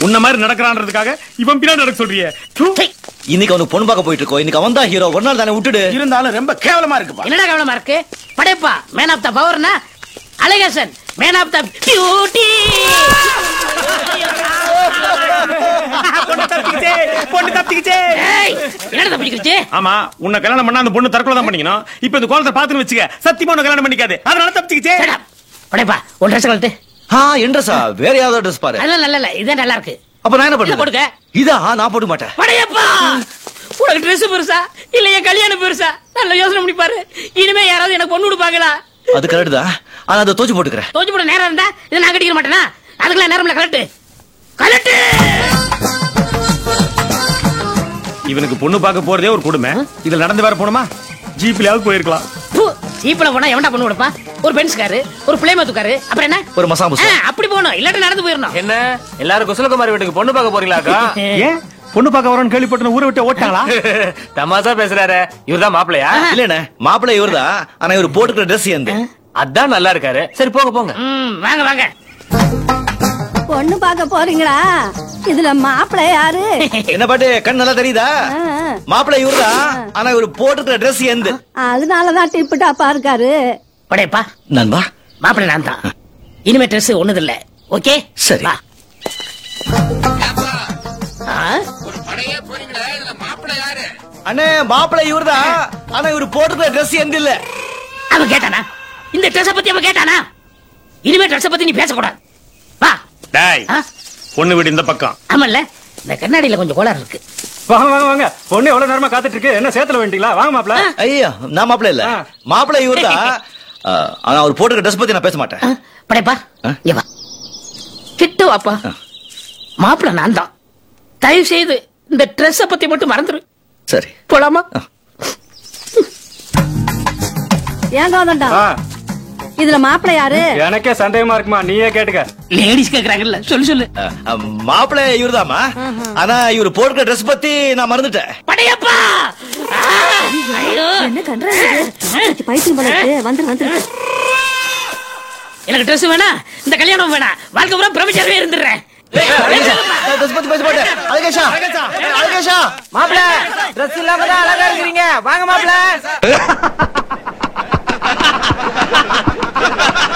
உன்ன மாதிரி நடக்கிறான்றதுக்காக இவன் பின்னாடி நடக்க சொல்றியே தூ. இன்னைக்கு அவனுக்கு பொண்ணு பார்க்க போயிட்டு இருக்கோம் இன்னைக்கு அவன் தான் ஹீரோ ஒரு நாள் தானே விட்டுடு இருந்தாலும் ரொம்ப கேவலமா இருக்குப்பா என்னடா கவனமா இருக்கு படைப்பா மேன் ஆஃப் த பவர்னா Alagesan man of the beauty பொண்ணு தப்பிக்கிச்சே பொண்ணு தப்பிக்கிச்சே என்னடா தப்பிக்கிச்சு ஆமா உன்னை கல்யாணம் பண்ணா அந்த பொண்ணு தற்கொலை தான் பண்ணிக்கணும் இப்ப இந்த கோலத்தை பாத்துன்னு வச்சுக்க சத்தியமா உன்னை கல்யாணம் பண்ணிக்காது அதனால தப்பிச்சுக்கிச்சே படைப்பா ஒரு ட்ரெஸ் கழட்டு ஆ என்றசா வேற யாராவது ட்ரெஸ் பாரு அதெல்லாம் நல்ல இல்ல இதே நல்லா இருக்கு அப்ப நான் என்ன இதை போட்டுக்க. பண்ணுவேன் இதா நான் போட மாட்டேன் படையப்பா உனக்கு ட்ரெஸ் பெருசா இல்ல என் கல்யாணம் பெருசா நல்ல யோசனை பண்ணி பாரு இனிமே யாராவது எனக்கு பொண்ணு கொடுப்பாங்களா அது கரெக்ட் தான் ஆனா அதை தோச்சு போட்டுக்கிறேன் தோச்சு போட நேரம் இருந்தா இதை நான் கட்டிக்க மாட்டேனா அதுக்கெல்லாம் நேரம் இல்ல கலட்டு கலட்டு இவனுக்கு பொண்ணு பார்க்க போறதே ஒரு கொடுமை இதுல நடந்து வேற போணுமா ஜீப்லயாவது போயிருக்கலாம் பூ, ஜீப்ல போனா எவன்டா பொண்ணு கொடுப்பா ஒரு பென்ஸ் காரு ஒரு பிளேமத்து காரு அப்புறம் என்ன ஒரு மசா ஆ, மசா அப்படி போகணும் இல்லாட்டி நடந்து போயிடணும் என்ன எல்லாரும் குசலகுமாரி வீட்டுக்கு பொண்ணு பார்க்க போறீங்களாக்கா ஏன் பொண்ணு பார்க்க வரோன்னு கேள்விப்பட்டு ஊரை விட்டு ஓட்டாங்களா தமாசா பேசுறாரு இவர்தான் மாப்பிளையா இல்லண்ணே மாப்பிள்ளை இவர்தான் ஆனா இவர் போட்டுக்கிற ட்ரெஸ் எந்த அதான் நல்லா இருக்காரு சரி போங்க போங்க ம், வாங்க வாங்க பொண்ணு பார்க்க போறீங்களா இதுல மாப்பிள்ளை யாரு என்ன பாட்டு கண் நல்லா தெரியுதா ஆ, மாப்பிள்ளை இவர்தான் ஆனா இவர் போட்டுக்கிற ட்ரெஸ் எந்த அதனாலதான் டிப்பு டாப்பா இருக்காரு படையப்பா நண்பா மாப்பிள்ளை நான் தான் இனிமே ட்ரெஸ் ஒண்ணுது இல்ல ஓகே சரி. வா. ஆ? அண்ணே மாப்பிள்ளை இவர்தான் ஆனா இவர் போட்டுக்கிற ட்ரெஸ் எந்த இல்ல அவன் கேட்டானா இந்த ட்ரெஸ் பத்தி அவன் கேட்டானா இனிமே ட்ரெஸ் பத்தி நீ பேசக்கூடாது வா டேய் ஆ? பொண்ணு வீடு இந்த பக்கம் ஆமல்ல இந்த கண்ணாடியில கொஞ்சம் கோளாறு இருக்கு வாங்க வாங்க வாங்க பொண்ணு எவ்வளவு நேரமா காத்துட்டு இருக்கு என்ன சேத்துல வேண்டிங்களா வாங்க மாப்ள ஐயா நான் மாப்பிள்ளை இல்ல ஆ. மாப்பிள்ளை இவர்தான் ஆ, ஆனா அவர் போட்டுக்கிற ட்ரெஸ் பத்தி நான் பேச மாட்டேன் ஆ, படைப்பா ஆ? இங்க வா கிட்ட வாப்பா மாப்பிள்ளை நான் தான் தயவு செய்து இந்த ட்ரெஸ் பத்தி மட்டும் மறந்துரு சரி போலாமா ஏன் கோதண்டா ஆ, இதுல மாப்பிள்ளை யாரு எனக்கே சந்தேகமா இருக்குமா நீயே கேட்டுக்க லேடிஸ் கேக்குறாங்கல்ல சொல்லு சொல்லு ஆ, ஆ, மாப்பிள்ளை இவர்தாம்மா ஆனா இவர் போட்டுக்கிற ட்ரெஸ் பத்தி நான் மறந்துட்டேன் படையப்பா ஆ, ஐயோ. என்ன கன்றாங்க பைத்தியம் போல இருக்கு வந்துரு வந்துரு எனக்கு ட்ரெஸ் வேணா இந்த கல்யாணம் வேணாம் வாழ்க்கை பூரா பிரபஞ்சரவே இருந்துடுறேன் ட்ரெஸ் பத்தி பேச மாட்டேன் அழகேஷா அழகேஷா மாப்பிள ட்ரெஸ் இல்லாம தான் அழகா இருக்கிறீங்க வாங்க மாப்பிள